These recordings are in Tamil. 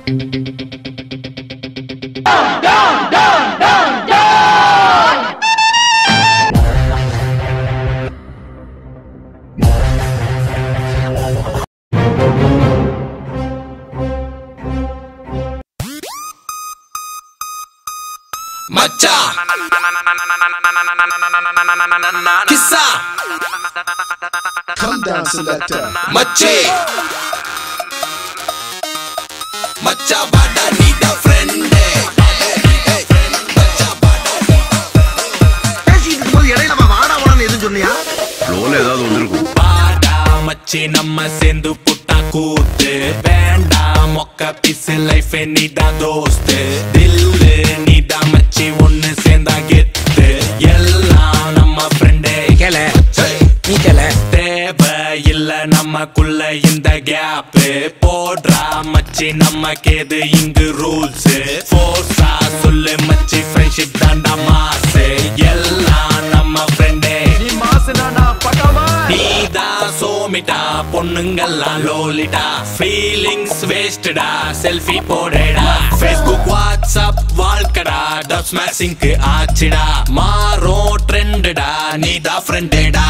மச்சா கிஸ்ஸா Come down, selector. மச்சி மச்சா பாடா நீட ஃப்ரெண்டே பேசிட்டு இருக்கும்போது இடையில அவன் வாடா வாடான்னு எதுவும் சொன்னியா ஃப்ளோல ஏதாவது வந்திருக்கும் பாடா மச்சி நம்ம சேர்ந்து புட்டா கூத்து வேண்டாம் மொக்க பிசு லைஃப் நீதான் தோஸ்து தில்லு நீதான் மச்சி ஒன்னு சேர்ந்தா கெத்து எல்லாம் நம்ம ஃப்ரெண்டே கேள நீ கேள தேவை இல்ல நமக்குள்ள இந்த கேப் போடுறா மச்சி நமக்கு எது இங்கு ரூல்ஸ் ஃபோர்ஸா சொல்லு மச்சி ஃப்ரெண்ட்ஷிப் தாண்டா மாசு எல்லாம் நம்ம ஃப்ரெண்டே நீதான் சோமிட்டா பொண்ணுங்கெல்லாம் லோலிட்டா ஃபீலிங்ஸ் வேஸ்டடா செல்ஃபி போடடா ஃபேஸ்புக் வாட்ஸ்அப் வாழ்க்கடா டப் ஸ்மாஷிங்க்கு ஆச்சுடா மாறும் ட்ரெண்டடா நீதான் ஃப்ரெண்டடா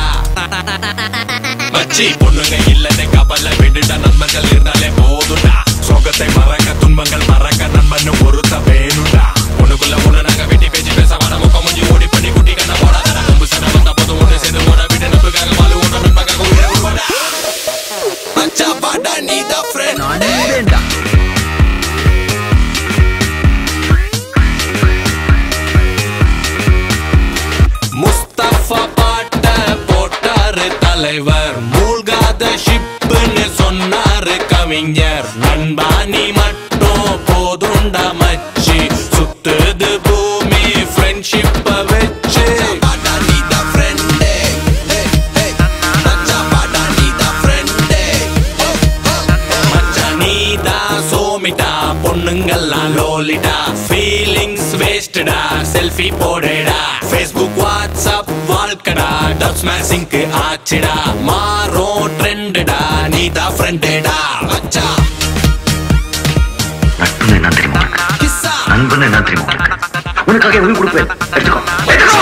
மச்சி பொண்ணுங்க இல்லன்னு கபல விடுடா நண்பர்கள் இருந்தாலே போதுடா சோகத்தை மறக்க துன்பங்கள் மறக்க நண்பன் ஒருத்த வேணுடா பொண்ணுக்குள்ள ஒண்ணு நாங்க வெட்டி பேச்சு பேச வர முகம் முடிஞ்சு ஓடி பண்ணி குட்டி கண்ண போடாத கொம்பு சண்டை வந்த போது ஒன்று சேர்ந்து ஓட விட்டு நட்புக்காக வாழு ஒன்று நண்பக்காக உயிரை விடுவாடா மச்சா பாடா நீ தான் ஃப்ரெண்ட் அன்பேண்டா முஸ்தபா பாட்ட போட்டாரு தலைவர் மூழ்காத ஷிப்புன்னு சொன்னாரு கவிஞர் நண்பா நீ மட்டும் போதுண்டா மச்சி சுத்துது பூமி ஃப்ரெண்ட்ஷிப்ப வச்சு மச்சான் நீதான் சோமிட்டா பொண்ணுங்கெல்லாம் லோலிட்டா ஃபீலிங்ஸ் வேஸ்டடா செல்ஃபி போடடா ஃபேஸ்புக் வாட்ஸ்அப் வாழ்க்கடா டப் ஸ்மாஷிங்க்கு ஆச்சுடா மாறும் ட்ரெண்டடா நீதான் ஃப்ரெண்டடா மச்சா நட்புன்னு என்ன தெரியுமா உனக்கு? கிஸ்ஸா நண்பன் என்ன தெரியுமா உனக்கு? உனக்காக உயிர் கொடுப்பேன் எடுத்துக்கோ எடுத்துக்கோ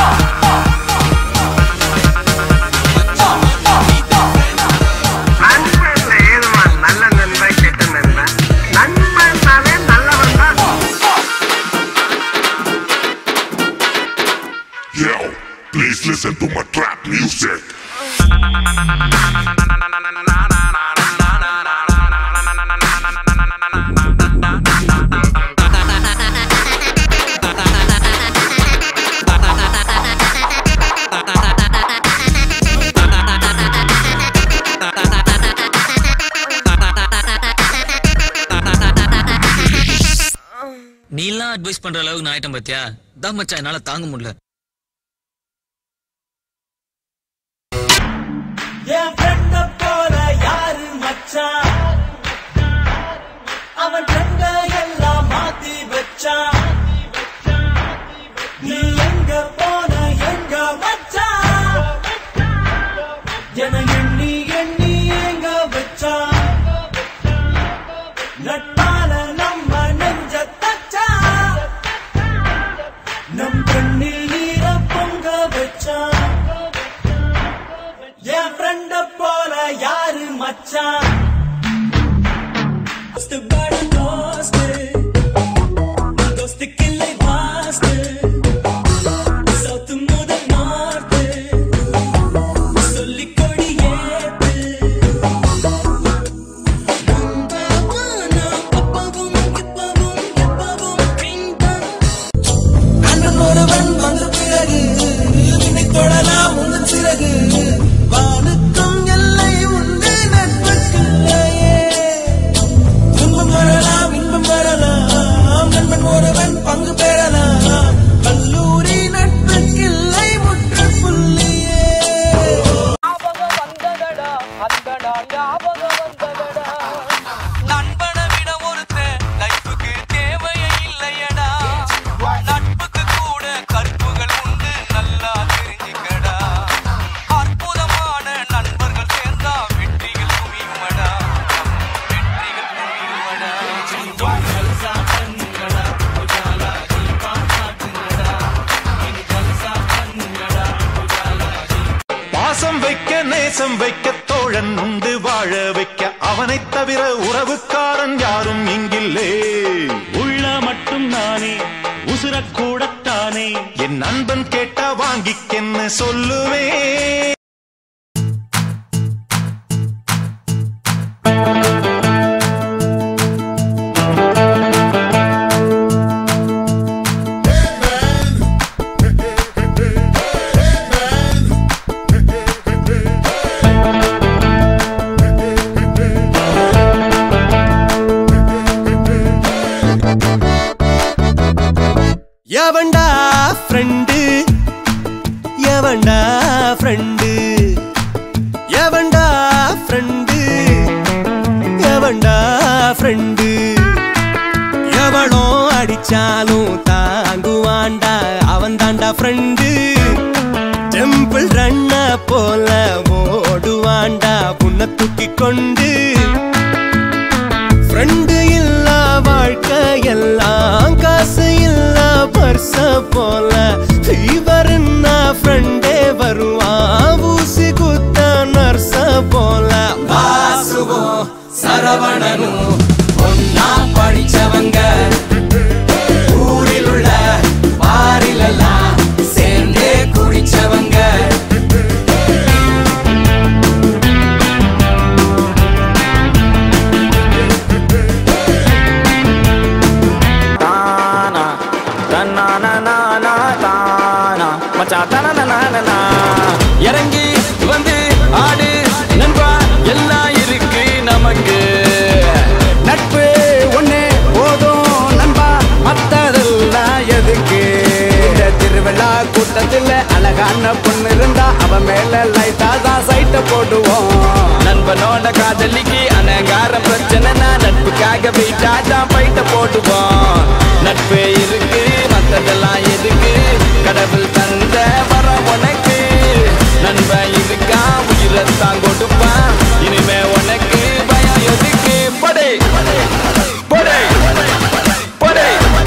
நண்பன்ல ஏதுமா நல்ல நண்பன் கெட்ட நண்பன் நண்பன்னாவே நல்லவன் தான் Yo, please listen to my trap music. நீலாம் அட்வைஸ் பண்ற அளவுக்கு நான் ஆயிட்டேன் பாத்தியா தான் மச்சான் என்னால தாங்க முடியல என் ஃப்ரெண்ட போல யாரு மச்சான் அவன் ஃப்ரெண்ட எல்லாம் மாத்தி வச்சான் நீ எங்க போன எங்க மச்சான் என எண்ணி எண்ணி எங்க வச்சான் நட்பால நம்ம நெஞ்ச தச்சான் நம் கண்ணில் நீர பொங்க வச்சான் என் ஃப்ரெண்ட போல நேசம் வைக்க தோழன் உண்டு வாழ வைக்க அவனைத் தவிர உறவுக்காரன் யாரும் இங்கில்லே உள்ள மட்டும் நானே உசுரக்கூடத்தானே என் நண்பன் கேட்டா வாங்கிக்கென்னு சொல்லுவேன் எவன்டா ஃப்ரெண்டு எவன்டா ஃப்ரெண்டு எவன்டா ஃப்ரெண்டு எவன்டா ஃப்ரெண்டு எவளோ அடிச்சாலும் தாங்குவான்டா அவன் தாண்டா ஃப்ரெண்டு டெம்பிள் ரன்ன போல ஓடுவான்டா உன்னை தூக்கி கொண்டு ஃப்ரெண்டு இல்லா வாழ்க்கை எல்லாம் காசு இல்லா பர்ச போல ஃபீவர்னா ஃப்ரெண்டே வருவான் ஊசி குத்த நர்ச போல வாசுவும் சரவணனும் ஒன்னா படிச்சவங்க ஊரில் உள்ள பாரிலெல்லாம் சேர்ந்தே குடிச்சவங்க தானா தன்னானா தானா மச்சான் தனனா இறங்கி வந்து ஆடு நண்பா எல்லாம் இருக்கு நமக்கு நட்பு ஒண்ணு போதும் நண்பா மத்ததெல்லாம் எதுக்கு இந்த திருவிழா கூட்டத்துல அழகான பொண்ணு இருந்தா அவ மேல லைட்டா தான் சைட்ட போடுவோம் நண்பனோட காதலிக்கு அனகார பிரச்சனைனா நட்புக்காக வெயிட்டா தான் பைட்ட போடுவோம் நட்பு இருக்கு மத்ததெல்லாம் எதுக்கு கடவுள் தந்த வர உனக்கு நண்பன் இருக்கா உயிரத்தான் கொடுப்பான் இனிமே உனக்கு பயம் எதுக்கு படை படை படை படை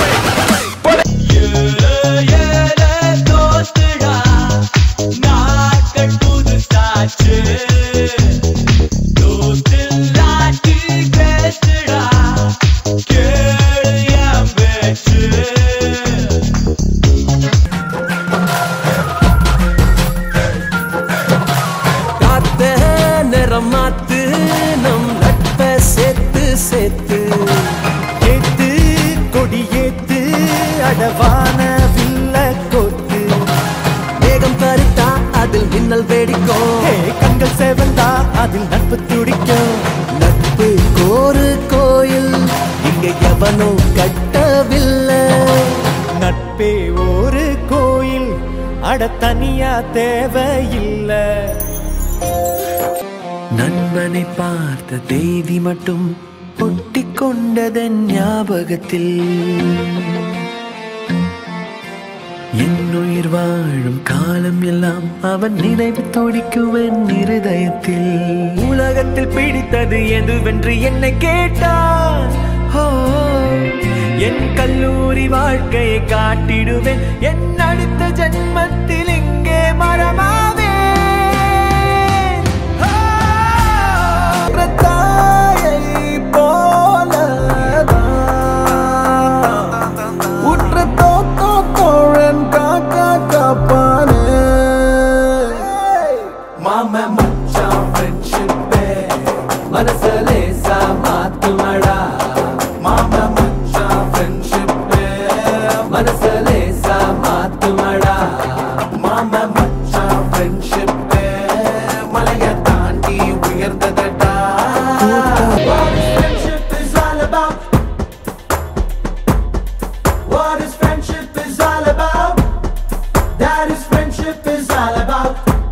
காத்த நிறம் மாத்து நம் நட்பை சேர்த்து சேர்த்து ஏத்து கொடி ஏத்து அடவான வில்ல கோத்து மேகம் கருத்தா அதில் மின்னல் வெடிக்கும் கண்கள் சேவந்தா அதில் நட்பு துடிக்கும் நட்பு கோரு கோயில் இங்க எவனும் கட்டவில்லை நட்பே ஒரு கோயில் அட தனியா தேவையில்லை நண்பனை பார்த்த தேதி மட்டும் ஒட்டிக் கொண்டதன் ஞாபகத்தில் என் உயிர் வாழும் காலம் எல்லாம் அவன் நினைவு துடிக்குவன் இருதயத்தில் உலகத்தில் பிடித்தது எதுவென்று என்னை கேட்டான் ஓ என் கல்லூரி வாழ்க்கையை காட்டிடுவேன் என் அடுத்த ஜென்மத்தில் இங்கே மரமாவே தாயை போலதான் உற்ற தோத்தோ தோழன் காக்கா காப்பானே மாம மச்சான் ஃப்ரெண்ட்ஷிப்பே மனச லேசா மாத்துமடா மாம மச்சான் ஃப்ரெண்ட்ஷிப்பே மனச லேசா மாத்துமடா மாம மச்சான் ஃப்ரெண்ட்ஷிப்பே மலைய தாண்டி உயர்ந்ததடா What is friendship is all about What is friendship is all about That is friendship is all about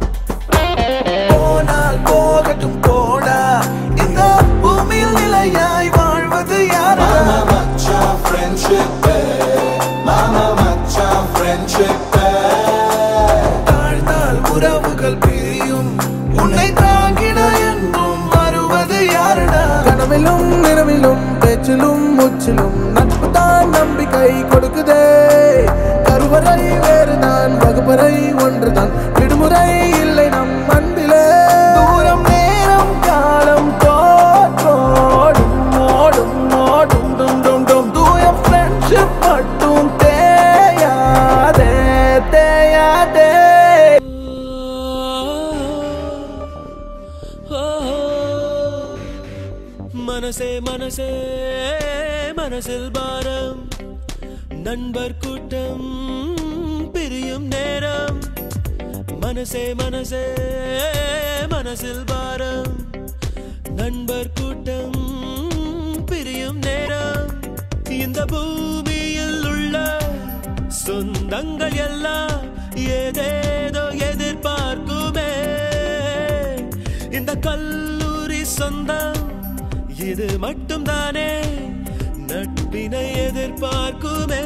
போனால் போகட்டும் போடா இந்த பூமியில் நிலையாய் வாழ்வது யாரா மச்சா ஃப்ரெண்ட்ஷிப் மாமா மச்சா ஃப்ரெண்ட்ஷிப் தாழ்ந்தால் உறவுகள் பிரியும் உன்னை தாங்கிட என்றும் வருவது யாரடா கனவிலும் நிறவிலும் பேச்சிலும் முச்சிலும் நட்பு தான் நம்பிக்கை கொடுக்குதே கருவறை வேறுதான் வகுப்பறை ஒன்றுதான் விடுமுறை இல்லை நம் அன்பிலே மனசே மனசே மனசில் பாரம் நண்பர் கூட்டம் பிரியும் நேரம் மனசே மனசே மனசில் பாரம் நண்பர் கூட்டம் பிரியும் நேரம் இந்த பூமியில் உள்ள சொந்தங்கள் எல்லாம் ஏதேதோ எதிர்பார்க்குமே இந்த கல்லூரி சொந்தம் இது மட்டும் தானே நட்பினை எதிர்பார்க்குமே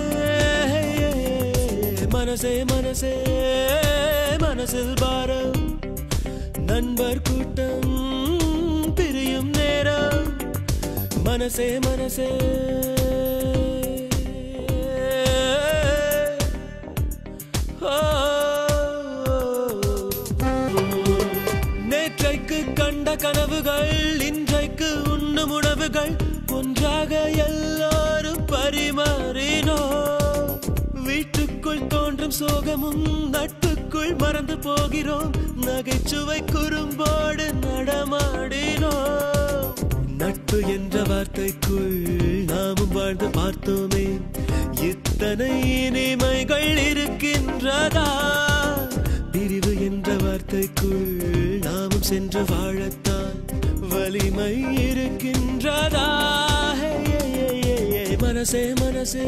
மனசே மனசே மனசில் பாரம் நண்பர் கூட்டம் பிரியும் நேரம் மனசே மனசே நேற்றைக்கு கண்ட கனவுகள் இன்றைக்கு உண்ணும் உணவுகள் ஒன்றாக எல்லாரும் பரிமாறினோ வீட்டுக்குள் தோன்றும் சோகமும் நட்புக்குள் மறந்து போகிறோம் நகைச்சுவை குறும்போடு நடமாடினோம் நட்பு என்ற வார்த்தைக்குள் நாமும் வாழ்ந்து பார்த்தோமே இத்தனை இனிமைகள் இருக்கின்றதா பிரிவு என்ற வார்த்தைக்குள் நாமும் சென்று வாழத்தான் வலிமை இருக்கின்றதா ஹே, ஹே, ஹே, ஹே, ஹே. மனசே மனசே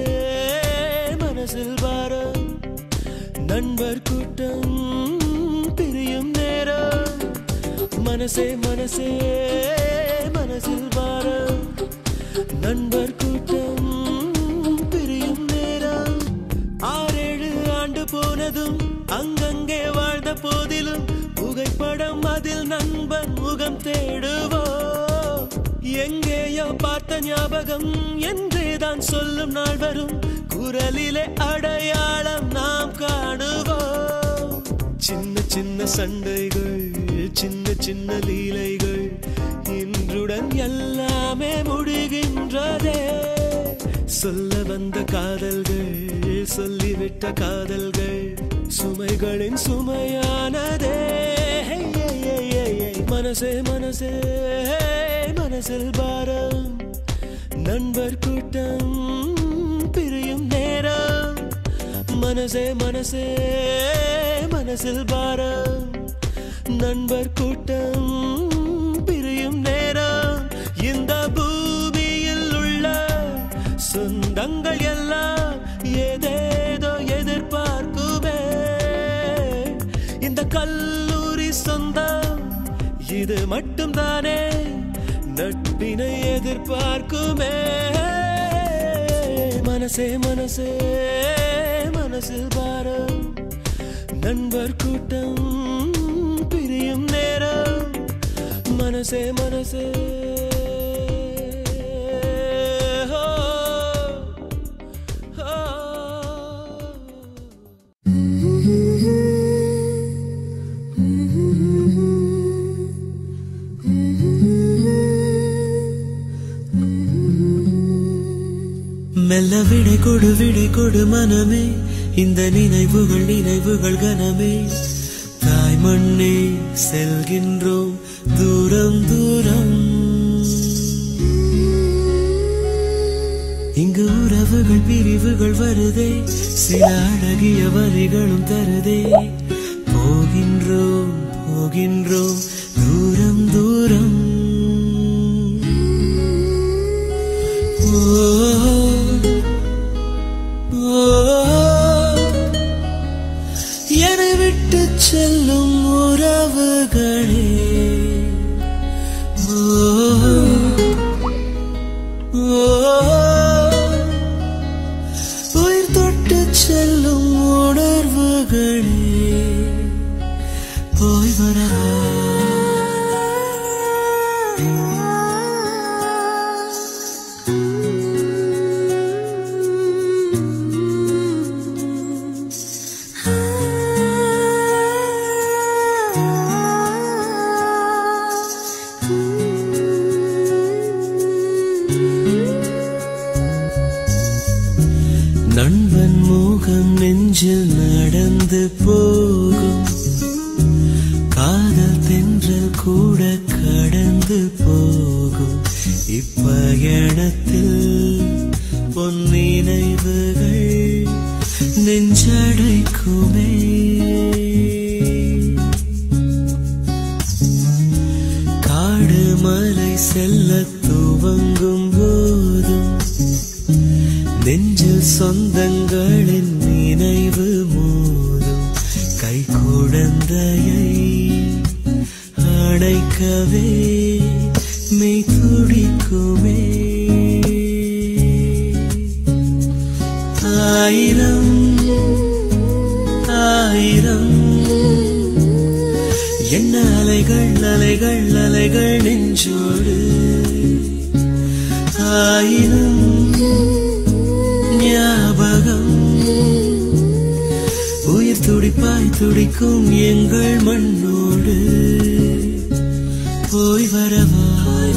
மனசில் பாரம் நண்பர் கூட்டம் பிரியும் நேரம் மனசே மனசே மனசில் பாரம் நண்பர் கூட்டம் பிரியும் நேரம் ஆறேழு ஆண்டு போனதும் அங்கங்கே வாழ்ந்த போதிலும் புகைப்படம் அதில் நண்பன் முகம் தேடுவோ எங்கேயோ பார்த்த ஞாபகம் என்றேதான் சொல்லும் நாள் வரும் குரலிலே அடையாளம் நாம் காணுவோம் சின்ன சின்ன சண்டைகள் சின்ன சின்ன லீலைகள் இன்றுடன் எல்லாமே முடிகின்றதே சொல்ல வந்த காதல்கள் சொல்லிவிட்ட காதல்கள் சுமைகளின் சுமையானதே ஹே, ஹே, ஹே, ஹே, ஹே. மனசே மனசே மனசில் பாரம் நண்பர் கூட்டம் பிரியும் நேரம் மனசே மனசே மனசில் பாரம் நண்பர் கூட்டம் பிரியும் நேரம் இந்த பூமியில் உள்ள சொந்தங்கள் எல்லாம் ஏதேதோ எதிர்பார்க்குமே இந்த கல்லூரி சொந்தம் இது மட்டும் தானே நட்பினை எதிர்பார்க்குமே மனசே மனசே மனசில் பாரம் நண்பர் கூட்டம் பிரியும் நேரம் மனசே மனசே ஹோ, ஹோ. மெல்ல விடை கொடு விடை கொடு மனமே இந்த நினைவுகள் நினைவுகள் கனமே தாய் மண்ணே செல்கின்றோம் தூரம் தூரம் இங்கு உறவுகள் பிரிவுகள் வருதே சில அழகிய வரிகளும் தருதே போகின்றோம் போகின்றோம் தூரம் தூரம் ஓ ஓ என்னை விட்டு செல்லும் உறவுகளே ஓ ஓ உயிர் தொட்டு செல்லும் உணர்வுகளே போய் வரவா நண்பன் முகம் நெஞ்சில் நடந்து போகும் காதல் தென்றல் கூட கடந்து போகும் இப்பயணத்தில் பொன்னினைவுகள் நெஞ்சடைக்குமே காடு மலை செல்ல துவங்கும் போதும் நெஞ்சில் சொந்தங்களின் நினைவு மோதும் கை குழந்தையை அணைக்கவே மெய் துடிக்குமே ஆயிரம் ஆயிரம் என்ன அலைகள் அலைகள் அலைகள் நெஞ்சோடு ஆயிரம் ஞாபகம் உயிர் துடிப்பாய் துடிக்கும் எங்கள் மண்ணோடு போய் வரவா